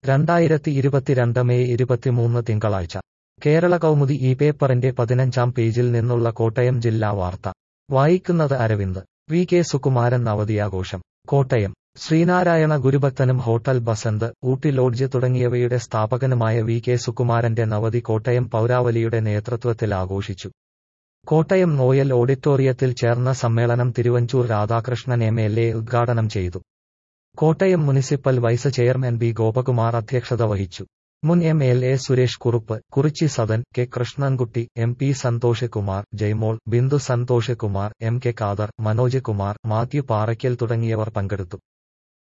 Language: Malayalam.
രണ്ടായിരത്തി ഇരുപത്തിരണ്ട് മെയ് ഇരുപത്തിമൂന്ന് തിങ്കളാഴ്ച കേരള കൗമുദി ഈ പേപ്പറിന്റെ പതിനഞ്ചാം പേജിൽ നിന്നുള്ള കോട്ടയം ജില്ലാ വാർത്ത വായിക്കുന്നത് അരവിന്ദ് വി കെ സുകുമാരൻ നവതിയാഘോഷം കോട്ടയം ശ്രീനാരായണ ഗുരുഭക്തനും ഹോട്ടൽ ബസന്ത് ഊട്ടി ലോഡ്ജ് തുടങ്ങിയവയുടെ സ്ഥാപകനുമായ വി കെ സുകുമാരന്റെ നവതി കോട്ടയം പൗരാവലിയുടെ നേതൃത്വത്തിൽ ആഘോഷിച്ചു കോട്ടയം നോയൽ ഓഡിറ്റോറിയത്തിൽ ചേർന്ന സമ്മേളനം Thiruvanchoor Radhakrishnan M L A ഉദ്ഘാടനം ചെയ്തു Kottayam municipal vice chairman B Gopakumar അധ്യക്ഷത വഹിച്ചു മുൻ M L A Suresh Kurup Kurichi Sadan K Krishnankutty M P Santhosh Kumar Jaimol Bindu Santhosh Kumar M K Khader Manoj Kumar Mathew Parackal തുടങ്ങിയവർ പങ്കെടുത്തു